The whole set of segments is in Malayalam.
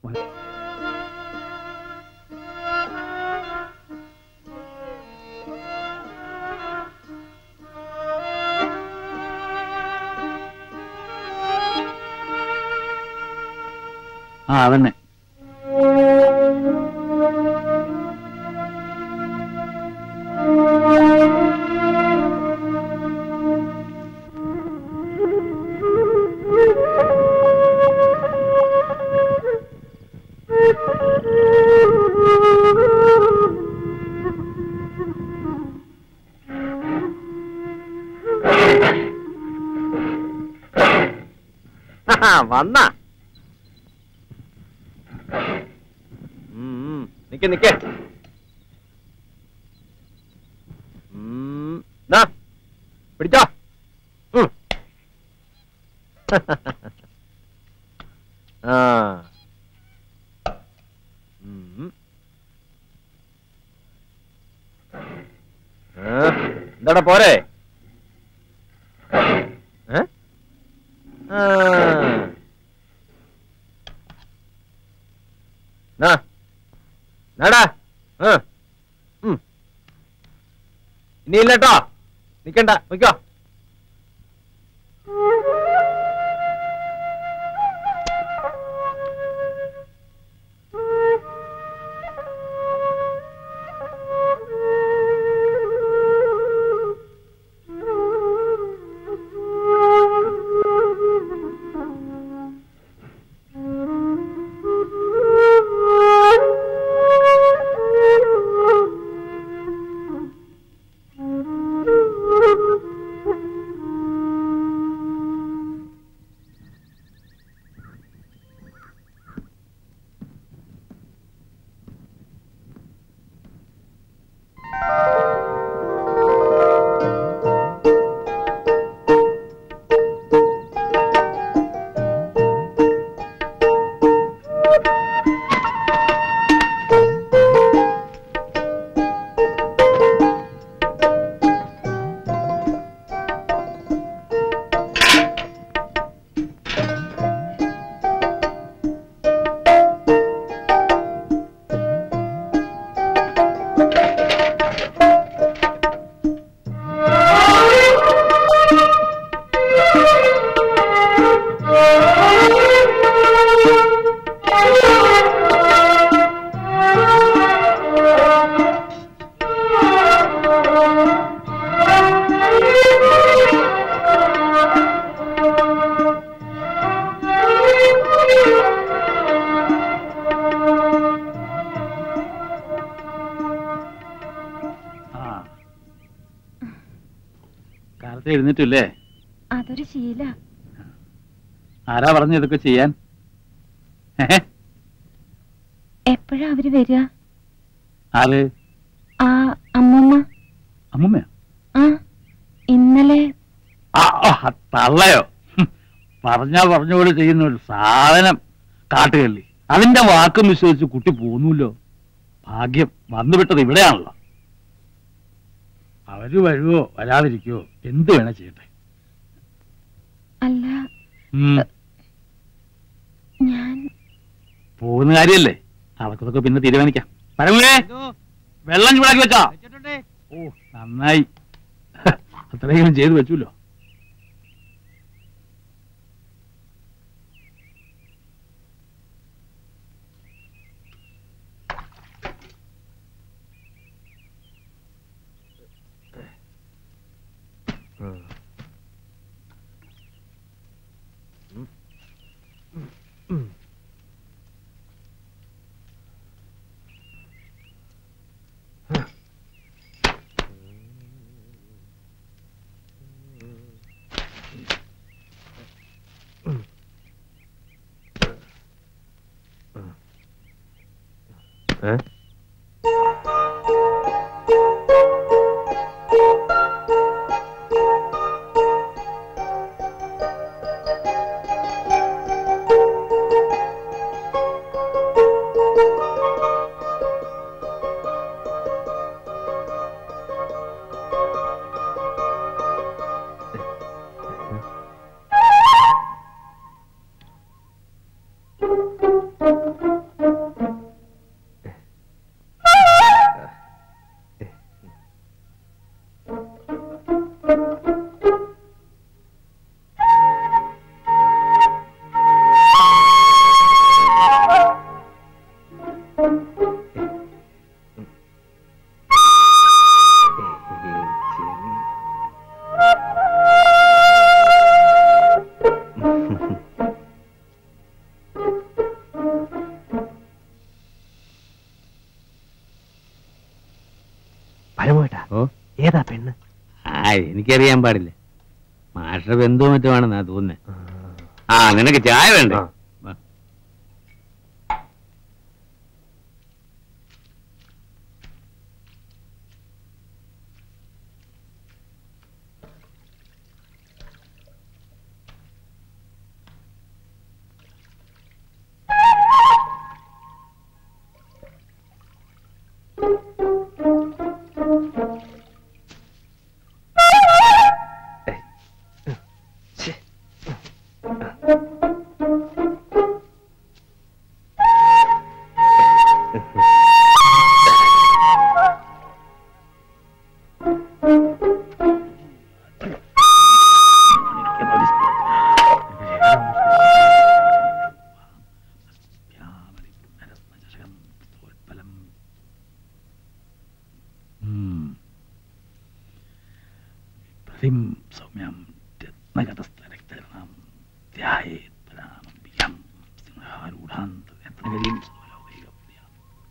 ആ അതന്നെ വന്ന നിക്ക നിക്ക ഉം, ദാ, പിടിച്ചോ ഉം. ആ ഉം. ആ, എന്താടാ പോരെ ഏ? ആ. നാ. നാടാ ആ. ഉം. ഇനി ഇല്ലട്ടോ നിക്കണ്ട നിക്കോ ആ കാലത്ത് എഴുന്നിട്ടില്ലേ അതൊരു ശീല ആരാ പറഞ്ഞു ഇതൊക്കെ ചെയ്യാൻ ഏഹ്? എപ്പോഴാ അവര് വരിക ആര് ആ അമ്മമ്മ അമ്മൂമ്മയോ ആ ഇന്നലെ ആ ആ, തള്ളയോ ഹും, പറഞ്ഞാ പറഞ്ഞ പോലെ ചെയ്യുന്ന ഒരു സാധനം കാട്ടുകള്ളി അതിന്റെ വാക്കും വിശ്വസിച്ച് കുട്ടി പോന്നൂല്ലോ ഭാഗ്യം വന്നുവിട്ടത് ഇവിടെയാണല്ലോ അവര് വരുവോ വരാതിരിക്കുവോ എന്ത് വേണേ ചെയ്യട്ടെ അല്ല ഉം, ഞാൻ പോകുന്ന കാര്യല്ലേ അവർക്കതൊക്കെ പിന്നെ തീരുമാനിക്കാം പരമേ വെള്ളം ചൂടാക്കി വെച്ചോ ഓ നന്നായി അത്രയെങ്കിലും ചെയ്തു വെച്ചല്ലോ ഏ? രാമേട്ടാ ഓ ഏതാ പെണ്ണ് ആ എനിക്കറിയാൻ പാടില്ല മാഷ ബന്ധു മറ്റോ ആണെന്നാ തോന്നുന്നേ ആ നിനക്ക് ചായ വേണ്ടേ ആ. വാ. ഉം. പ്രതിം സൗമ്യം രത്നഗതസ്ഥരക്തരണം ധ്യായേത് പരാമംബികം സിംഹാരൂഢാന്ത രത്നഗരീം സർവലോകൈകപ്രിയം.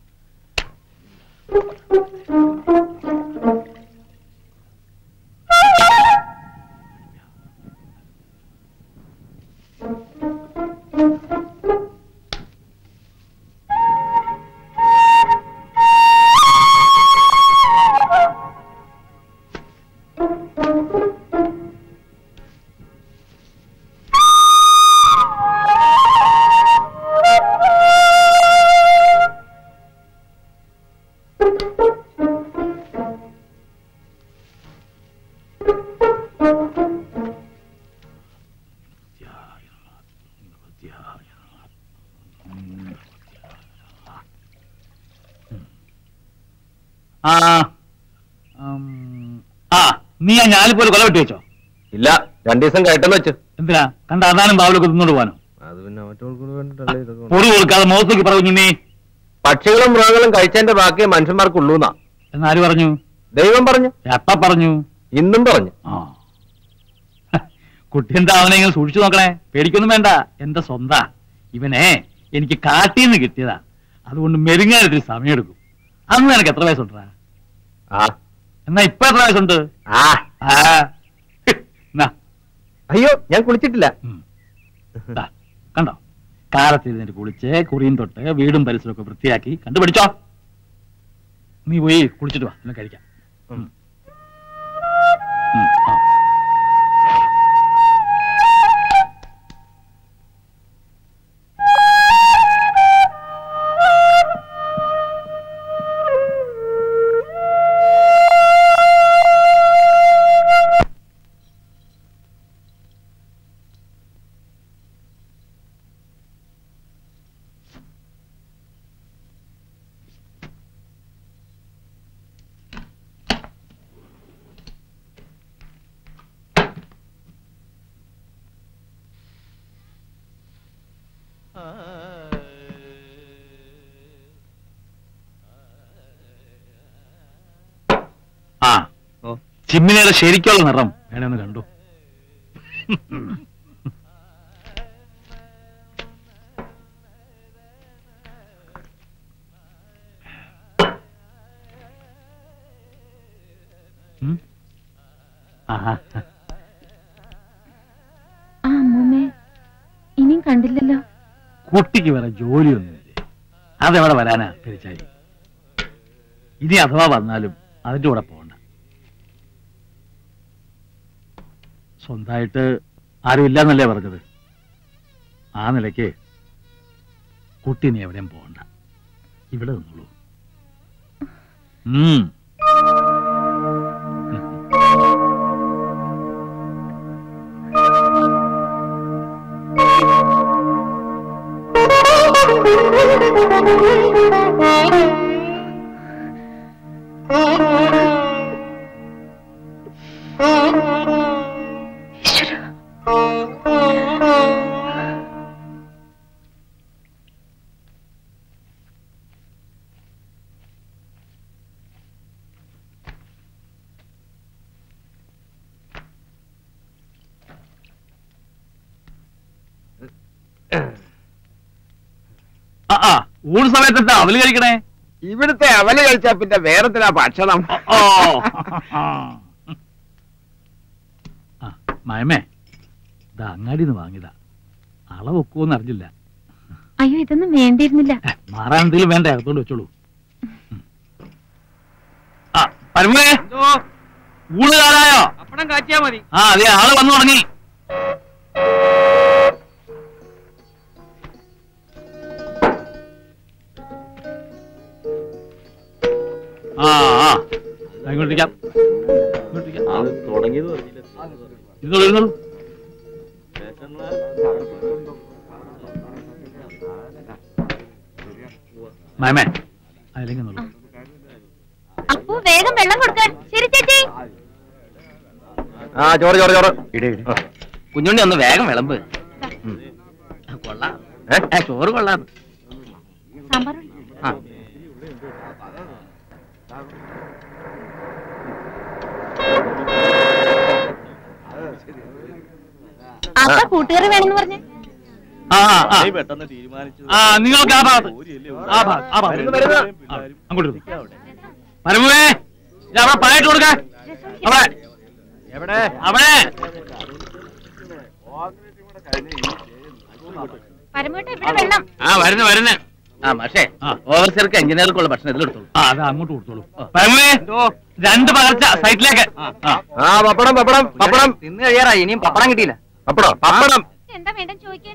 ധ്യായ നമഃ, ധ്യായ നമഃ. ഉം. ആ ഉം, ആ നീ ആ ഞാലിപ്പോലെ കൊല വെട്ടി വെച്ചോ ഇല്ല രണ്ടു ദിവസം കഴിട്ടെന്ന് വെച്ചു എന്തിനാ കണ്ട അതാനും ബാവലൊക്കെ തിന്നോണ്ട് പോകാനോ അത് പിന്നെ മറ്റവർക്ക് വേണ്ടിട്ടല്ലേ ഇതൊക്കെ പൊടി കൊടുക്കാതെ മുഖത്തേക്ക് പറഞ്ഞു നീ പക്ഷികളും മൃഗങ്ങളും കഴിച്ചതിന്റെ ബാക്കിയെ മനുഷ്യന്മാർക്കുള്ളൂന്നാ എന്നാര് പറഞ്ഞു ദൈവം പറഞ്ഞു എപ്പ പറഞ്ഞു ഇന്നും പറഞ്ഞു ആ കുട്ടി എന്താ അവനെ ഇങ്ങനെ സൂക്ഷിച്ചു നോക്കണേ പേടിക്കൊന്നും വേണ്ട എന്റെ സ്വന്താ ഇവനെ എനിക്ക് കാട്ടിന്ന് കിട്ടിയതാ അതുകൊണ്ട് മെരുങ്ങാനത്തിന് സമയമെടുക്കും അന്ന് നിനക്ക് എത്ര വയസ്സുണ്ടാ ആ എന്നാ ഇപ്പൊ എത്ര വയസ്സുണ്ട് ആ ആ എന്നാ, അയ്യോ ഞാൻ കുളിച്ചിട്ടില്ല ഉം. ദാ, കണ്ടോ കാലത്തിരുന്നിട്ട് കുളിച്ച് കുറിയും തൊട്ട് വീടും പരിസരമൊക്കെ വൃത്തിയാക്കി കണ്ടുപിടിച്ചോ നീ പോയി കുളിച്ചിട്ട് വാ എന്നെ കഴിക്കാം ഉം. ഉം, ആ. ആ ഓ ചിമ്മിനിയുടെ ശരിക്കുള്ള നിറം വേണേ ഒന്ന് കണ്ടു ഉം? ആഹാ. ആ അമ്മൂമ്മേ ഇനിയും കണ്ടില്ലല്ലോ കുട്ടിക്ക് വേറെ ജോലിയൊന്നുമില്ലേ അതെവിടെ വരാനാ പെരിച്ചായി ഇനി അഥവാ വന്നാലും അതിന്റെ കൂടെ പോകണ്ട സ്വന്തമായിട്ട് ആരും ഇല്ലെന്നല്ലേ പറഞ്ഞത് ആ നിലയ്ക്ക് കുട്ടി നീ എവിടെയും പോകണ്ട ഇവിടെ നിന്നോളൂ ഉം ആ ആ ഊണ് സമയത്ത് എന്താ അവല് കഴിക്കണേ ഇവിടുത്തെ അവല് കഴിച്ചാ പിന്നെ വേറെന്തിനാ ഭക്ഷണം ഓ ആ മയമേ ഇതാ അങ്ങാടിന്ന് വാങ്ങിയതാ അളവ് ഒക്കുമെന്ന് അറിഞ്ഞില്ല അയ്യോ ഇതൊന്നും വേണ്ടിയിരുന്നില്ല ഏ, മാറാൻ എന്തെങ്കിലും വേണ്ട അകത്തോണ്ട് വെച്ചോളൂ ഉം. ആ പരമേ ഊണ് കാലായോ പപ്പടം കാച്ചിയാ മതി ആ അതെ ആള് വന്നു തുടങ്ങി ആ ആ ദാ ഇങ്ങോട്ടിരിക്കാം ഇങ്ങോട്ടിരിക്കാം ഇരുന്നോളൂ ഇരുന്നോളൂ മാമേ അതിലേക്ക് നോളൂ അപ്പോ വേഗം വെള്ളം കൊടുക്കാൻ ശരി ചേച്ചി ആ ചോറ് ചോറ് ചോറ് ഇടേ കുഞ്ഞുണ്ണി ഒന്ന് വേഗം വിളമ്പ് കൊള്ളാം ഏ, ചോറ് കൊള്ളാം സാമ്പാർ ആ അപ്പ കൂട്ടുകാർ വേണമെന്ന് പറഞ്ഞേ ആ ആ, ആ ആ നിങ്ങൾക്ക് ആ ഭാഗത്ത് ആ ഭാഗത്ത് ആ ഭാഗത്ത് വരുന്നു, വരുന്നു. ആ, അങ്ങോട്ട് ഇരുന്നു. പരമുവേ ഇത് അവിടെ പായിട്ട് കൊടുക്ക അവിടെ എവിടെ അവിടെ പരമോട്ട ഇവിടെ വെള്ളം ആ വരുന്നു വരുന്നു ആ പക്ഷേ ആ. ഓവർസിയർക്ക് എഞ്ചിനീയർക്കുള്ള ഭക്ഷണം ഇതിലെടുത്തോളൂ ആ അത് അങ്ങോട്ട് കൊടുത്തോളൂ പരമുവേ രണ്ട് പകർച്ച സൈറ്റിലേക്ക് ആ ആ പപ്പടം പപ്പടം പപ്പടം തിന്നു കഴിയാറായി ഇനിയും പപ്പടം കിട്ടിയില്ല പപ്പടം പപ്പടം എന്താ വേണ്ട ചോദിക്കാൻ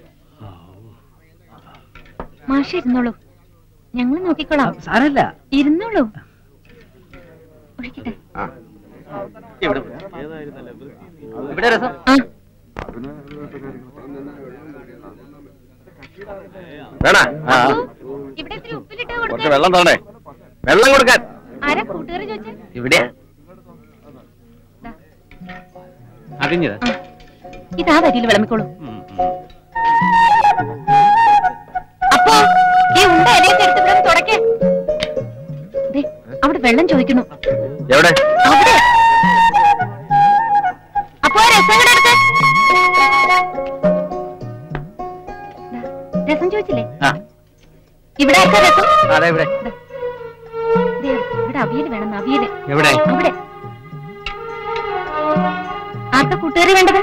മാഷ് ഇരുന്നോളൂ ഞങ്ങൾ നോക്കിക്കോളാം സാരല്ല ഇരുന്നോളൂ ഒഴിക്കട്ടെ ഇവിടെ ഇവിടെ രസം ആ വേണ അപ്പു, ഇവിടെ ഇത്തിരി ഉപ്പിലിട്ട് കുറച്ച് കൊടുക്കാൻ വെള്ളം തന്നേ വെള്ളം കൊടുക്കാൻ ആരാ കൂട്ടുകാർ ചോദിച്ചേ ഇവിടെ ദാ. അറിഞ്ഞത് ആ. ഇതാ വരിയിൽ വിളമ്പിക്കോളൂ അപ്പോ ഈ ഉണ്ട ഇലയൊക്കെ എടുത്ത് ഇവിടെ തുടക്കേ ദേ, അവിടെ വെള്ളം ചോദിക്കുന്നു എവിടെ അവിടെ അപ്പോ ആ രസം കൂടെ എടുത്ത് ദാ, രസം ചോദിച്ചില്ലേ ആ ഇവിടെ ആർക്കാ രസം അതെ ഇവിടെ ദേ, ഇവിടെ അവിയല് വേണം അവിയല് എവിടെ അവിടെ ആർക്കാ കൂട്ടുകാരി വേണ്ടത്